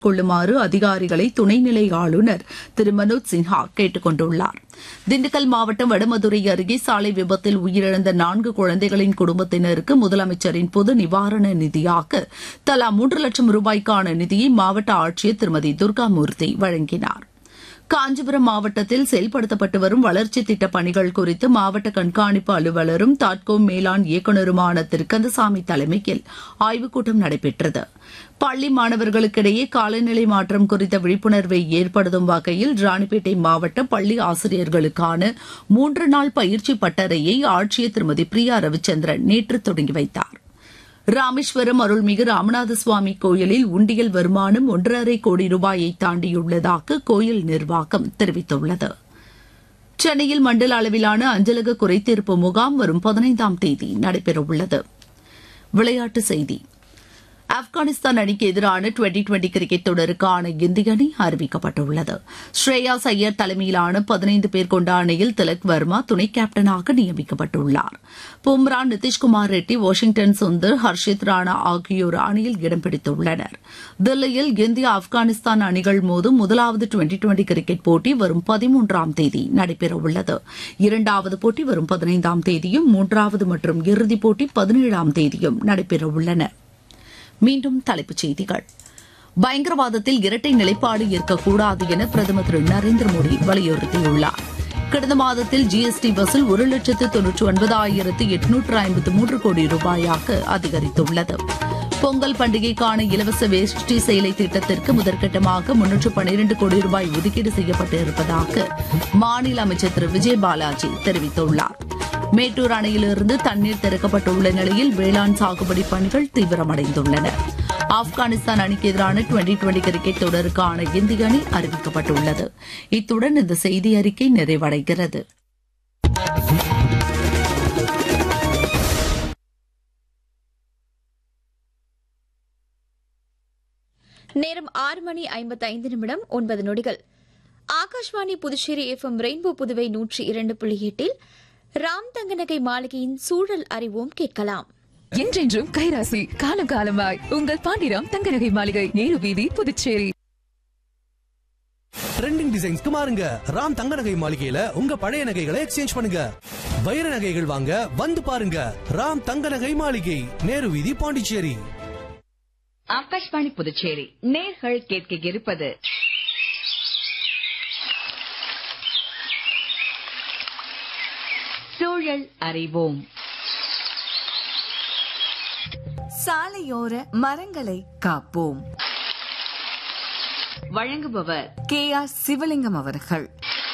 கொள்ளுமாறு அதிகாரிகளை துணைநிலை ஆளுநர் திரு மனோஜ் சின்ஹா கேட்டுக் கொண்டுள்ளார் திண்டுக்கல் மாவட்டம் வடமதுரை அருகே சாலை விபத்தில் உயிரிழந்த நான்கு குழந்தைகளின் குடும்பத்தினருக்கு முதலமைச்சரின் பொது நிவாரண நிதியாக தலா மூன்று லட்சம் ரூபாய்க்கான நிதியை மாவட்ட ஆட்சியர் திருமதி துர்காமூர்த்தி வழங்கினார் காஞ்சிபுரம் மாவட்டத்தில் செயல்படுத்தப்பட்டு வரும் வளர்ச்சித் திட்டப் பணிகள் குறித்து மாவட்ட கண்காணிப்பு அலுவலரும் தாட்கோ மேலாண் இயக்குநருமான திரு கந்தசாமி தலைமையில் ஆய்வுக் கூட்டம் நடைபெற்றது பள்ளி மாணவர்களுக்கிடையே காலநிலை மாற்றம் குறித்த விழிப்புணர்வை ஏற்படுத்தும் வகையில் ராணிப்பேட்டை மாவட்ட பள்ளி ஆசிரியர்களுக்கான மூன்று நாள் பயிற்சி பட்டறையை ஆட்சியர் திருமதி பிரியா ரவிச்சந்திரன் நேற்று தொடங்கி வைத்தார் ராமேஸ்வரம் அருள்மிகு ராமநாத சுவாமி கோயிலில் உண்டியல் வருமானம் ஒன்றரை கோடி ரூபாயை தாண்டியுள்ளதாக கோயில் நிர்வாகம் தெரிவித்துள்ளது சென்னையில் மண்டல அளவிலான அஞ்சலக குறைதீர்ப்பு முகாம் வரும் பதினைந்தாம் தேதி நடைபெறவுள்ளது விளையாட்டுச் செய்தி ஆப்கானிஸ்தான் அணிக்கு எதிரான டுவெண்டி டுவெண்டி கிரிக்கெட் தொடருக்கான இந்திய அணி அறிவிக்கப்பட்டுள்ளது ஸ்ரேயா ஐயர் தலைமையிலான பதினைந்து பேர் கொண்ட அணியில் திலக் வர்மா துணை கேப்டனாக நியமிக்கப்பட்டுள்ளார் பும்ரா நிதிஷ்குமார் ரெட்டி வாஷிங்டன் சுந்தர் ஹர்ஷித் ராணா ஆகியோர் அணியில் இடம் பிடித்துள்ளனர் தில்லியில் இந்தியா ஆப்கானிஸ்தான் அணிகள் மோதும் முதலாவது டுவெண்டி டுவெண்டி கிரிக்கெட் போட்டி வரும் பதிமூன்றாம் தேதி நடைபெறவுள்ளது இரண்டாவது போட்டி வரும் பதினைந்தாம் தேதியும் மூன்றாவது மற்றும் இறுதிப் போட்டி பதினேழாம் தேதியும் நடைபெறவுள்ளன மீண்டும் தலைப்புச் செய்திகள் பயங்கரவாதத்தில் இரட்டை நிலைப்பாடு இருக்கக்கூடாது என பிரதமர் திரு நரேந்திர மோடி வலியுறுத்தியுள்ளார் கடந்த மாதத்தில் ஜிஎஸ்டி வசூல் ஒரு லட்சத்து தொன்னூற்றி ஒன்பதாயிரத்து எட்நூற்று ஐம்பத்து மூன்று கோடி ரூபாயாக அதிகரித்துள்ளது பொங்கல் பண்டிகைக்கான இலவச வேஷ்டி சேலை திட்டத்திற்கு முதற்கட்டமாக முன்னூற்று பனிரண்டு கோடி ரூபாய் ஒதுக்கீடு செய்யப்பட்டு இருப்பதாக மாநில அமைச்சர் திரு விஜய் பாலாஜி தெரிவித்துள்ளார் மேட்டூர் அணையிலிருந்து தண்ணீர் திறக்கப்பட்டுள்ள நிலையில் வேளாண் சாகுபடி பணிகள் தீவிரமடைந்துள்ளன ஆப்கானிஸ்தான் அணிக்கு எதிரான டுவெண்டி டுவெண்டி கிரிக்கெட் தொடருக்கான இந்திய அணி அறிவிக்கப்பட்டுள்ளது இத்துடன் இந்த செய்தி அறிக்கை நிறைவடைகிறது நேரம் ஆறு மணி ஐம்பத்தைந்து நிமிடம் ஒன்பது நொடிகள் ஆகாஷ்வாணி புதுச்சேரி எஃப்எம் ரெயின்போ புதுவை நூற்றி இரண்டு புள்ளி எட்டில் ராம் தங்கநகை மாளிகையின் சூழல் அறிவோம் கேட்கலாம் என்றென்றும் கைராசி காலம் காலமாய் உங்கள் பாண்டிராம் தங்கநகை மாளிகை நேரு வீதி புதுச்சேரி ட்ரெண்டிங் டிசைன்ஸ்க்கு மாறுங்க ராம் தங்க நகை மாளிகையில உங்க பழைய நகைகளை எக்ஸ்சேஞ்ச் பண்ணுங்க வைர நகைகள் வாங்க வந்து பாருங்க ராம் தங்க நகை மாளிகை நேரு வீதி பாண்டிச்சேரி ஆகாஷ்வாணி புதுச்சேரி நேர்கள் கேட்க இருப்பது சூழல் அறிவோம் சாலையோர மரங்களை காப்போம் வழங்குபவர் கே ஆர் சிவலிங்கம் அவர்கள்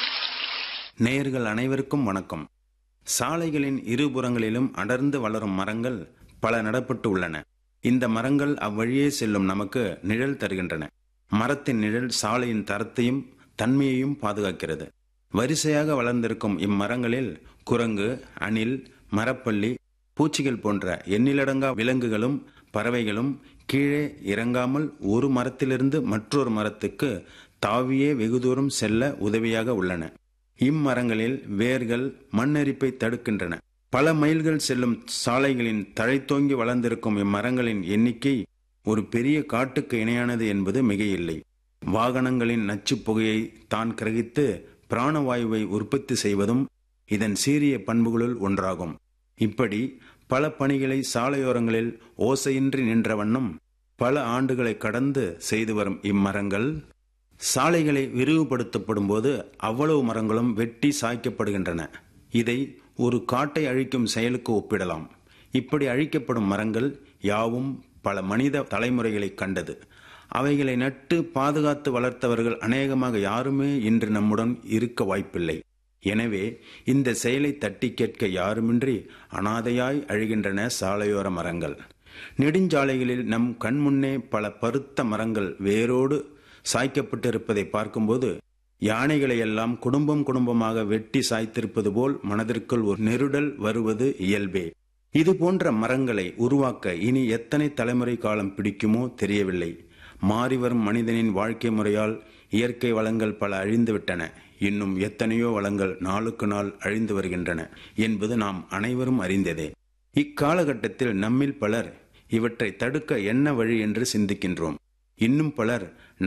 நேயர்கள் அனைவருக்கும் வணக்கம் சாலைகளின் இருபுறங்களிலும் அடர்ந்து வளரும் மரங்கள் பல நடப்பட்டு உள்ளன இந்த மரங்கள் அவ்வழியே செல்லும் நமக்கு நிழல் தருகின்றன மரத்தின் நிழல் சாலையின் தரத்தையும் தன்மையையும் பாதுகாக்கிறது வரிசையாக வளர்ந்திருக்கும் இம்மரங்களில் குரங்கு அணில் மரப்பள்ளி பூச்சிகள் போன்ற எண்ணிலடங்கா விலங்குகளும் பறவைகளும் கீழே இறங்காமல் ஒரு மரத்திலிருந்து மற்றொரு மரத்துக்கு தாவியே வெகு தூரம் செல்ல உதவியாக உள்ளன இம்மரங்களில் வேர்கள் மண்ணரிப்பை தடுக்கின்றன பல மைல்கள் செல்லும் சாலைகளின் தழைத்தோங்கி வளர்ந்திருக்கும் இம்மரங்களின் எண்ணிக்கை ஒரு பெரிய காட்டுக்கு இணையானது என்பது மிகையில்லை வாகனங்களின் நச்சுப் புகையை தான் கிரகித்து பிராணவாயுவை உற்பத்தி செய்வதும் இதன் சீரிய பண்புகளுள் ஒன்றாகும் இப்படி பல பணிகளை சாலையோரங்களில் ஓசையின்றி நின்ற வண்ணம் பல ஆண்டுகளை கடந்து செய்து வரும் இம்மரங்கள் சாலைகளை விரிவுபடுத்தப்படும் போது அவ்வளவு மரங்களும் வெட்டி சாய்க்கப்படுகின்றன இதை ஒரு காட்டை அழிக்கும் செயலுக்கு ஒப்பிடலாம் இப்படி அழிக்கப்படும் மரங்கள் யாவும் பல மனித தலைமுறைகளை கண்டது அவைகளை நட்டு பாதுகாத்து வளர்த்தவர்கள் அநேகமாக யாருமே இன்று நம்முடன் இருக்க வாய்ப்பில்லை எனவே இந்த செயலை தட்டி கேட்க யாருமின்றி அனாதையாய் அழிகின்றன சாலையோர மரங்கள் நெடுஞ்சாலைகளில் நம் கண்முன்னே பல பருத்த மரங்கள் வேரோடு சாய்க்கப்பட்டிருப்பதை பார்க்கும்போது யானைகளை எல்லாம் குடும்பம் குடும்பமாக வெட்டி சாய்த்திருப்பது போல் மனதிற்குள் ஒரு நெருடல் வருவது இயல்பே இது போன்ற மரங்களை உருவாக்க இனி எத்தனை தலைமுறை காலம் பிடிக்குமோ தெரியவில்லை மாறிவரும் மனிதனின் வாழ்க்கை முறையால் இயற்கை வளங்கள் பல அழிந்துவிட்டன இன்னும் எத்தனையோ வளங்கள் நாளுக்கு நாள் அழிந்து வருகின்றன என்பது நாம் அனைவரும் அறிந்ததே இக்காலகட்டத்தில் நம்மில் பலர் இவற்றை தடுக்க என்ன வழி என்று சிந்திக்கின்றோம் இன்னும் பலர்